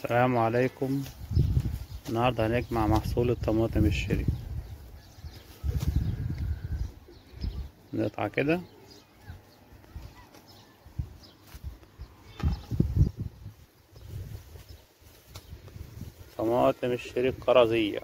السلام عليكم النهاردة هنجمع محصول الطماطم الشري نقطع كده طماطم الشري الكرزية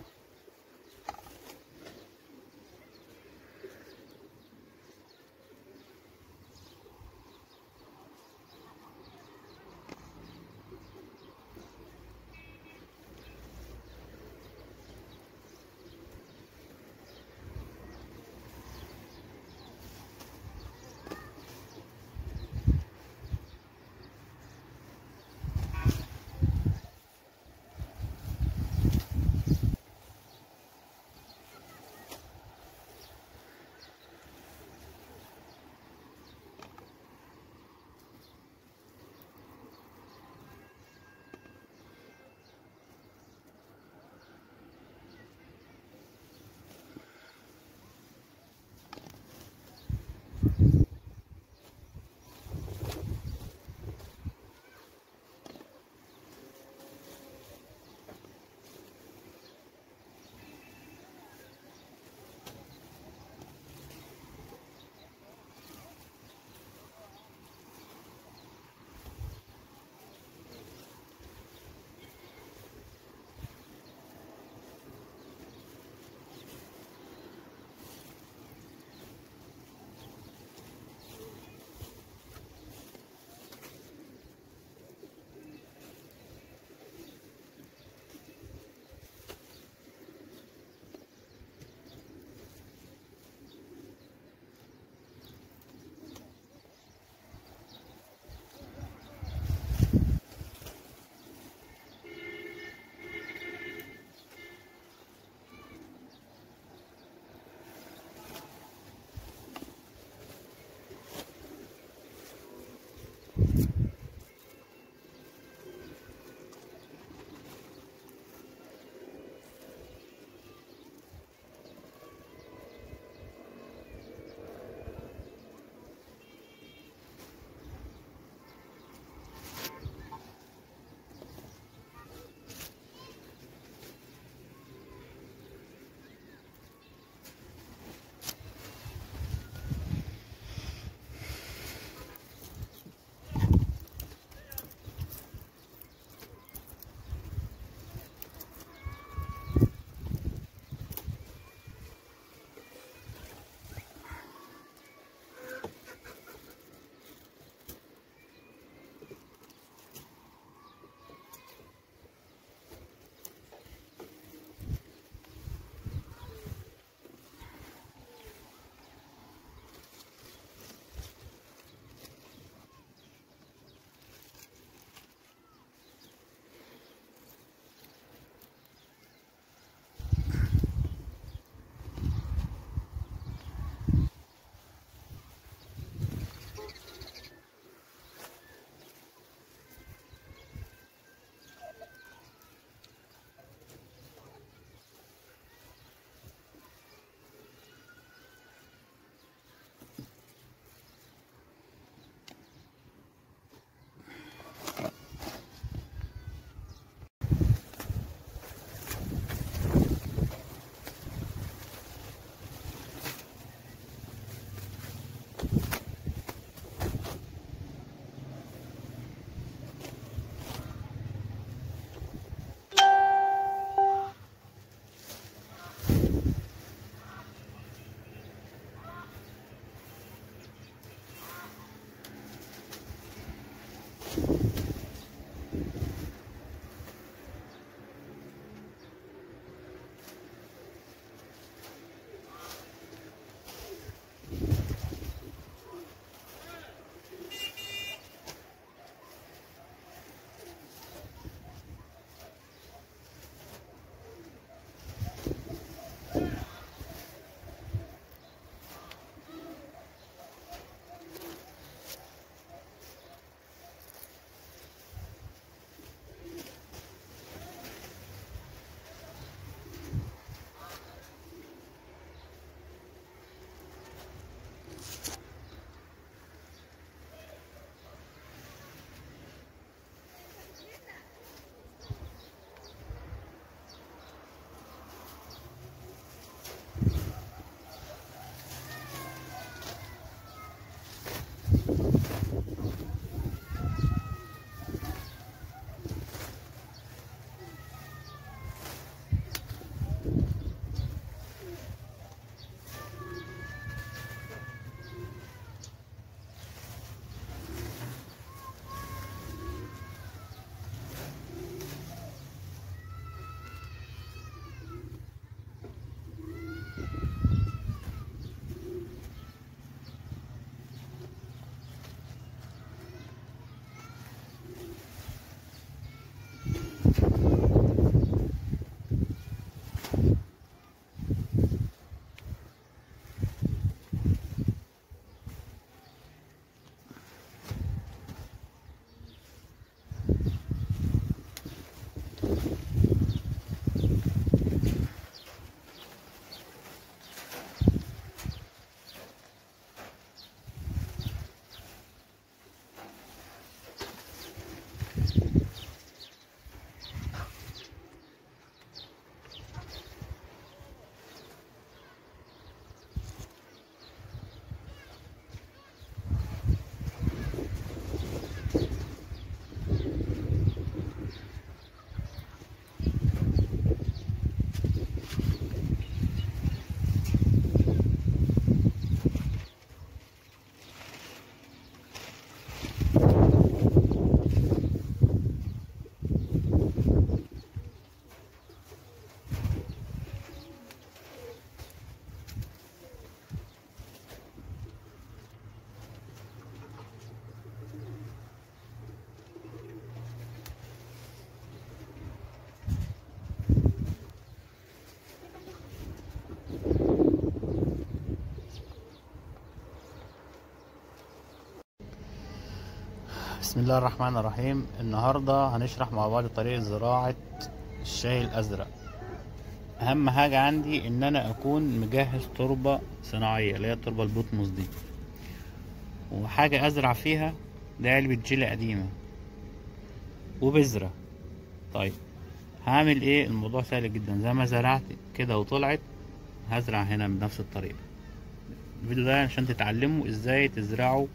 بسم الله الرحمن الرحيم النهاردة هنشرح مع بعض طريقة زراعة الشاي الأزرق أهم حاجة عندي إن أنا أكون مجهز تربة صناعية اللي هي التربة البطمس دي وحاجة أزرع فيها ده علبة جيلي قديمة وبذرة طيب هعمل ايه الموضوع سهل جدا زي ما زرعت كده وطلعت هزرع هنا بنفس الطريقة الفيديو ده عشان تتعلموا ازاي تزرعوا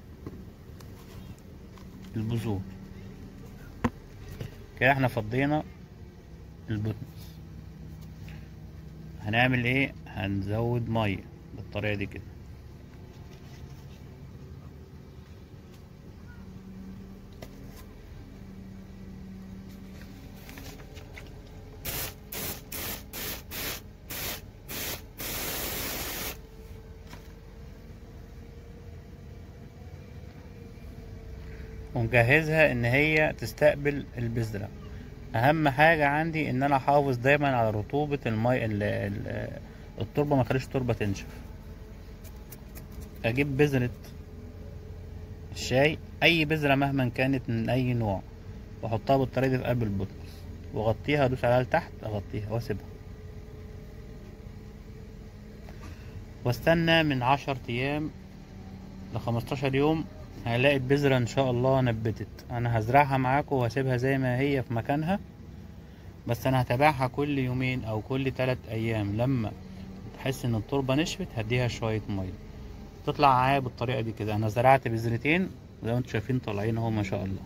البذور كده احنا فضينا البطمس هنعمل ايه هنزود ميه بالطريقه دي كده ونجهزها ان هي تستقبل البذرة اهم حاجة عندي ان انا احافظ دايما على رطوبة المي ال- ال- التربة ما اخليش التربة تنشف اجيب بذرة الشاي اي بذرة مهما كانت من اي نوع واحطها بالطريقة دي في قلب البطمس واغطيها ادوس عليها لتحت اغطيها واسيبها واستنى من عشر ايام لخمستاشر يوم هلاقي البذرة ان شاء الله نبتت انا هزرعها معاكم وهسيبها زي ما هي في مكانها بس انا هتابعها كل يومين او كل تلات ايام لما تحس ان التربة نشفت هديها شوية مية تطلع معايا بالطريقة دي كده انا زرعت بذرتين زي ما انتم شايفين طالعين اهو ما شاء الله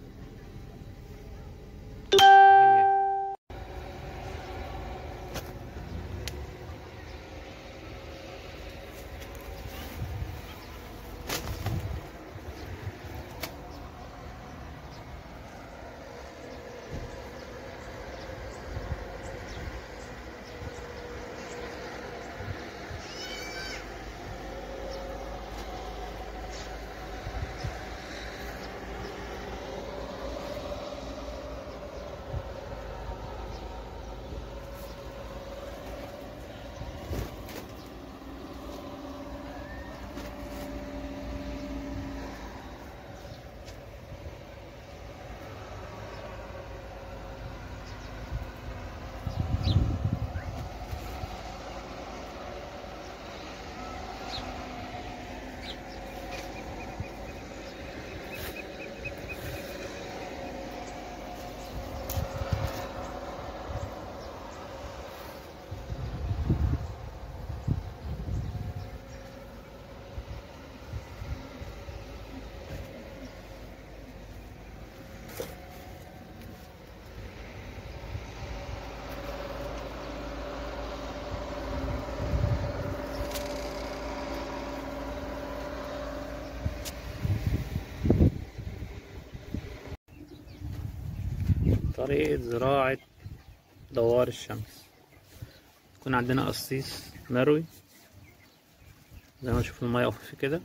طريقة زراعة دوار الشمس يكون عندنا قصيص مروي زي ما نشوف المية واقفة فيه كده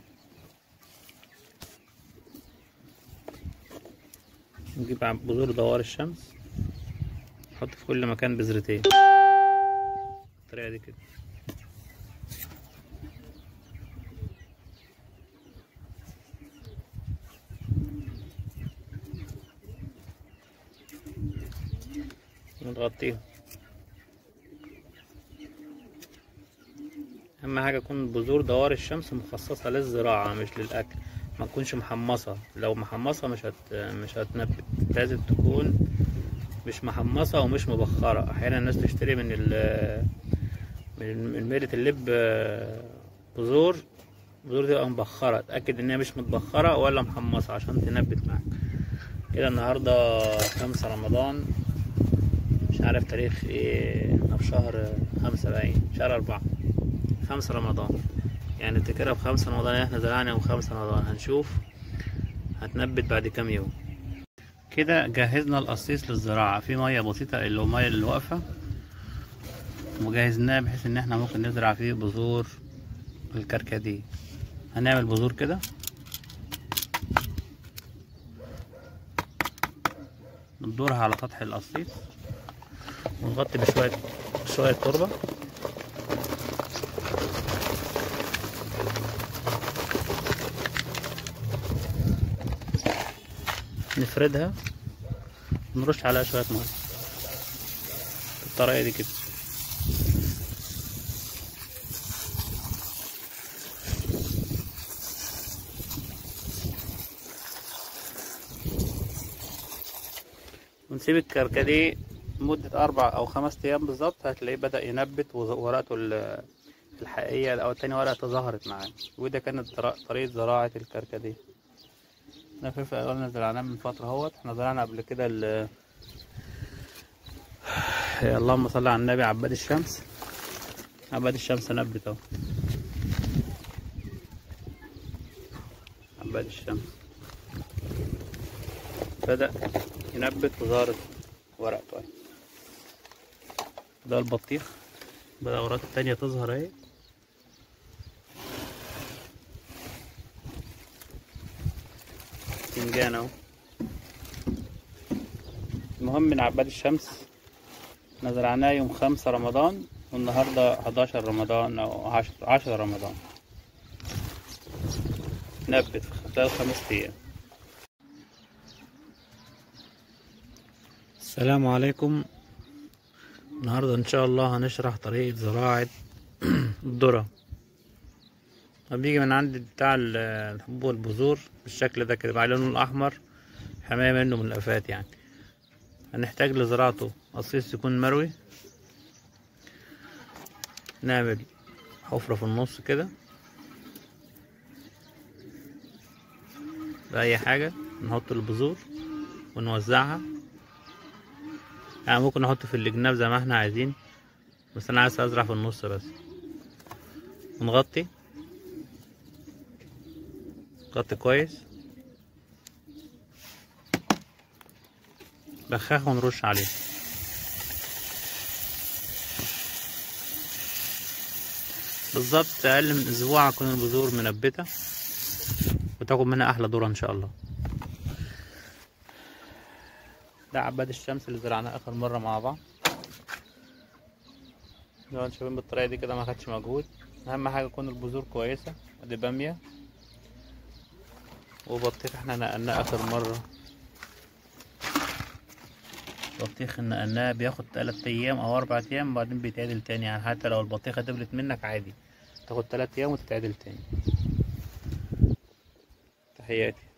نجيب بذور دوار الشمس نحط في كل مكان بذرتين بالطريقة دي كده ونغطيهم اهم حاجه يكون بذور دوار الشمس مخصصه للزراعه مش للاكل ما تكونش محمصه لو محمصه مش هت مش هتنبت لازم تكون مش محمصه ومش مبخره احيانا الناس تشتري من ال من الميلة اللب بذور البذور دي مبخره اتاكد ان هي مش متبخره ولا محمصه عشان تنبت معاك كده النهارده خمسة رمضان مش عارف تاريخ ايه احنا في شهر خمسة باين شهر أربعة خمسة رمضان يعني افتكرها بخمسة رمضان احنا زرعنا يوم خمسة رمضان هنشوف هتنبت بعد كام يوم كده جهزنا القصيص للزراعة في مية بسيطة اللي هو مية اللي واقفة وجهزناه بحيث ان احنا ممكن نزرع فيه بذور الكركديه هنعمل بذور كده ندورها على سطح القصيص ونغطي بشوية شوية تربة نفردها ونرش عليها شوية مية بالطريقة دي كده ونسيب الكركديه لمدة أربع أو خمس أيام بالظبط هتلاقيه بدأ ينبت وورقته ال- الحقيقية أو تاني ورقة ظهرت معاه وده كانت طر- طريقة زراعة الكركديه ده فلفل ألوان زرعناه من فترة اهوت احنا زرعنا قبل كده ال اللهم صل على النبي عباد الشمس عباد الشمس نبت اهو عباد الشمس بدأ ينبت وظهرت ورقته اهي ده البطيخ بدأ ورقته التانية تظهر اهي باذنجان اهو المهم من عباد الشمس احنا زرعناه يوم خمسة رمضان والنهاردة حداشر رمضان أو عشر, عشرة رمضان نبت في خلال خمس أيام السلام عليكم النهاردة إن شاء الله هنشرح طريقة زراعة الذرة بيجي من عند بتاع ال- الحبوب والبذور بالشكل ده كده مع لونه الأحمر حماية منه من الآفات يعني هنحتاج لزراعته قصيص يكون مروي نعمل حفرة في النص كده بأي حاجة نحط البذور ونوزعها يعني ممكن نحط في الجناب زي ما احنا عايزين بس انا عايز ازرع في النص بس ونغطي نغطي كويس بخاخ ونرش عليه بالظبط اقل من اسبوع هتكون البذور منبته وتاخد منها احلى ذره ان شاء الله ده عباد الشمس اللي زرعناه اخر مره مع بعض زي ما انتم شايفين بالطريقه دي كده ما خدش مجهود اهم حاجه تكون البذور كويسه ادي باميه وبطيخ احنا نقلناه اخر مره بطيخ نقلناه بياخد تلات ايام او اربع ايام وبعدين بيتعدل تاني يعني حتى لو البطيخه دبلت منك عادي تاخد تلات ايام وتتعدل تاني تحياتي